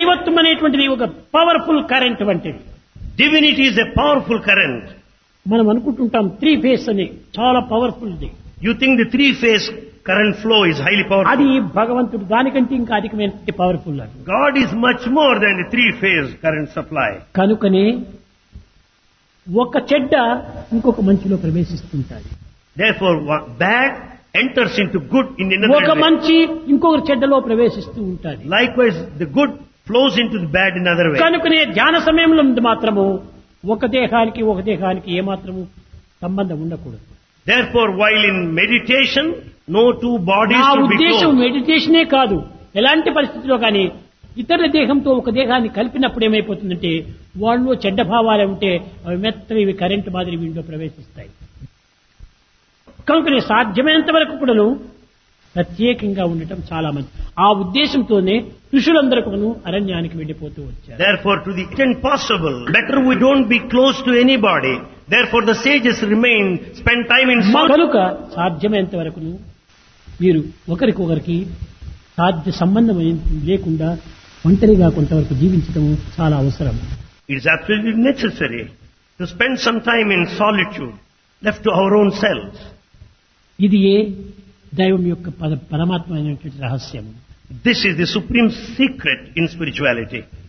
దైవత్వం అనేటువంటిది ఒక పవర్ఫుల్ కరెంట్ వంటిది Divinity is a powerful current. మనం అనుకుంటుంటాం త్రీ ఫేస్ అని చాలా పవర్ఫుల్ ది You think the three-phase current flow is highly అది powerful. భగవంతుడు దానికంటే ఇంకా అధికమైన పవర్ఫుల్ అది God is much more than the three-phase current supply. కనుకనే ఒక చెడ్డ ఇంకొక మంచిలో ప్రవేశిస్తుంటాయి Therefore, one- bad enters into good in ఒక another way. మంచి ఇంకొక చెడ్డలో ప్రవేశిస్తూ ఉంటుంది Likewise, the good flows into the bad in another way. కనుకనే ధ్యాన సమయంలో మాత్రము ఒక దేహానికి ఒక దేహానికి ఏమాత్రము సంబంధం ఉండకూడదు Therefore, while in meditation, no two bodies నా should be ఉద్దేశం close. మెడిటేషనే కాదు ఎలాంటి పరిస్థితిలో కానీ ఇతర దేహంతో ఒక దేహాన్ని కలిపినప్పుడు ఏమైపోతుందంటే వాళ్ళు చెడ్డ భావాలు ఉంటే అవి మెత్తగా ఇవి కరెంటు మాదిరి వీటిలో ప్రవేశిస్తాయి కనుకనే సాధ్యమైనంత వరకు కూడాను ప్రత్యేకంగా ఉండటం చాలా మంచి ఆ ఉద్దేశంతోనే ఋషులందరూ అరణ్యానికి వెళ్ళిపోతూ వచ్చారు Therefore, to the extent possible, better we don't be close to anybody. Therefore, the sages remain, spend time in solitude. కనుక సాధ్యమైనంత వరకును మీరు ఒకరికొకరికి సాధ్య సంబంధం లేకుండా ఒంటరిగా కొంతవరకు జీవించడం చాలా అవసరం It is absolutely necessary to spend some time in solitude, left to our own selves. ఇది ఏ దైవం యొక్క పద పరమాత్మ అయినటువంటి రహస్యం This is the supreme secret in spirituality.